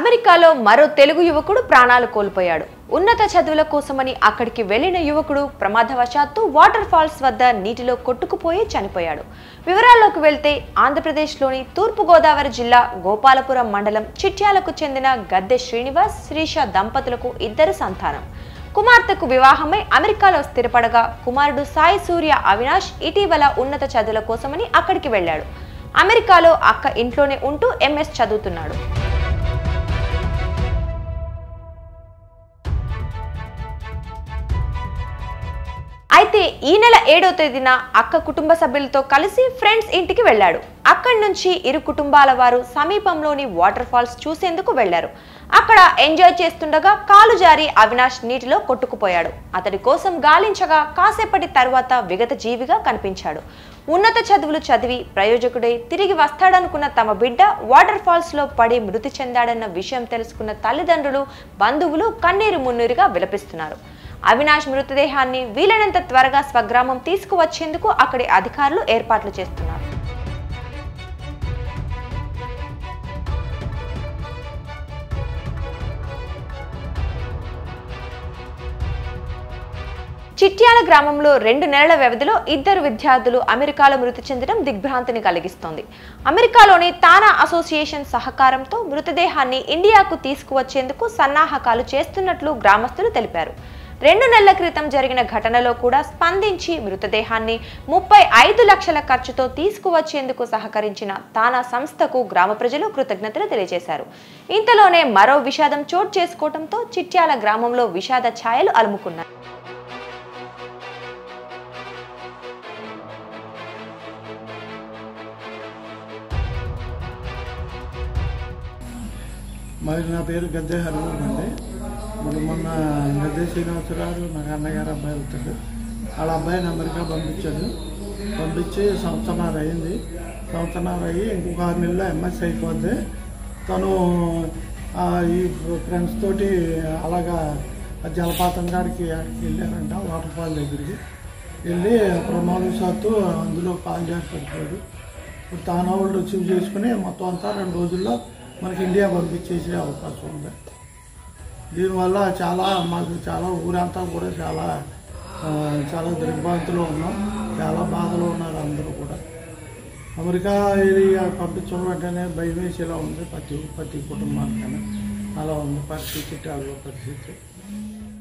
అమెరికాలో మరో తెలుగు యువకుడు ప్రాణాలు కోల్పోయాడు ఉన్నత చదువుల కోసమని అక్కడికి వెళ్లిన యువకుడు ప్రమాదవశాత్తు వాటర్ ఫాల్స్ వద్ద నీటిలో కొట్టుకుపోయి చనిపోయాడు వివరాల్లోకి వెళ్తే ఆంధ్రప్రదేశ్లోని తూర్పుగోదావరి జిల్లా గోపాలపురం మండలం చిట్యాలకు చెందిన గద్దె శ్రీనివాస్ శ్రీష దంపతులకు ఇద్దరు సంతానం కుమార్తెకు వివాహమై అమెరికాలో స్థిరపడగా కుమారుడు సాయి సూర్య అవినాష్ ఇటీవల ఉన్నత చదువుల కోసమని అక్కడికి వెళ్ళాడు అమెరికాలో అక్క ఇంట్లోనే ఉంటూ ఎంఎస్ చదువుతున్నాడు అయితే ఈ నెల ఏడో తేదీన అక్క కుటుంబ సభ్యులతో కలిసి ఫ్రెండ్స్ ఇంటికి వెళ్ళాడు అక్కడి నుంచి ఇరు కుటుంబాల వారు సమీపంలోని వాటర్ ఫాల్స్ చూసేందుకు వెళ్లారు అక్కడ ఎంజాయ్ చేస్తుండగా కాలు జారి అవినాష్ నీటిలో కొట్టుకుపోయాడు అతడి కోసం గాలించగా కాసేపటి తర్వాత విగత జీవిగా కనిపించాడు ఉన్నత చదువులు చదివి ప్రయోజకుడై తిరిగి వస్తాడనుకున్న తమ బిడ్డ వాటర్ ఫాల్స్ లో పడి మృతి చెందాడన్న విషయం తెలుసుకున్న తల్లిదండ్రులు బంధువులు కన్నీరు మున్నీరుగా విలపిస్తున్నారు అవినాష్ మృతదేహాన్ని వీలైనంత త్వరగా స్వగ్రామం తీసుకువచ్చేందుకు అక్కడి అధికారులు ఏర్పాట్లు చేస్తున్నారు చిట్యాల గ్రామంలో రెండు నెలల వ్యవధిలో ఇద్దరు విద్యార్థులు అమెరికాలో మృతి చెందడం దిగ్భ్రాంతిని కలిగిస్తోంది అమెరికాలోని తానా అసోసియేషన్ సహకారంతో మృతదేహాన్ని ఇండియాకు తీసుకువచ్చేందుకు సన్నాహకాలు చేస్తున్నట్లు గ్రామస్తులు తెలిపారు రెండు నెలల క్రితం జరిగిన ఘటనలో కూడా స్పందించి మృతదేహాన్ని ముప్పై ఐదు లక్షల ఖర్చుతో తీసుకువచ్చేందుకు సహకరించిన తానా సంస్థకు గ్రామ ప్రజలు కృతజ్ఞతలు తెలియజేశారు ఇంతలోనే మరో విషాదం చోటు చేసుకోవడంతో చిట్యాల గ్రామంలో విషాద ఛాయలు అలుముకున్నాయి మరి నా పేరు గద్దె హనుమాన్ అండి మరి మొన్న గద్దె శ్రీనివాసరావు నాకు అన్నగారు అబ్బాయి అవుతాడు వాళ్ళ అబ్బాయిని అమెరికా పంపించాడు పంపించి సంవత్సరాలు అయింది సంవత్సరాలు అయ్యి ఇంకొక ఆరు నెలల్లో ఎంఎస్ అయిపోద్ది తను ఆ, ఈ ఫ్రెండ్స్ తోటి అలాగా ఆ జలపాతం కాడికి ఆడికి వెళ్ళారంట వాటర్ ఫాల్ దగ్గరికి వెళ్ళి ప్రమాదవశాత్తు అందులో కాల్ చేసి పడిపోయాడు ఇప్పుడు తానా వాళ్ళు రిసీవ్ చేసుకుని మొత్తం అంతా రెండు రోజుల్లో మనకి ఇండియా పంపించేసే అవకాశం ఉంది దీనివల్ల చాలా మాకు చాలా ఊరంతా కూడా చాలా ఆ, చాలా దిగ్భ్రాంతిలో ఉన్నాం చాలా బాధలో ఉన్నారు అందరూ కూడా అమెరికా ఏరియా పంపించడం వెంటనే భయం వేసేలా ఉంది ప్రతి ప్రతి కుటుంబానికైనా అలా ఉంది పరిస్థితి చాలా పరిస్థితి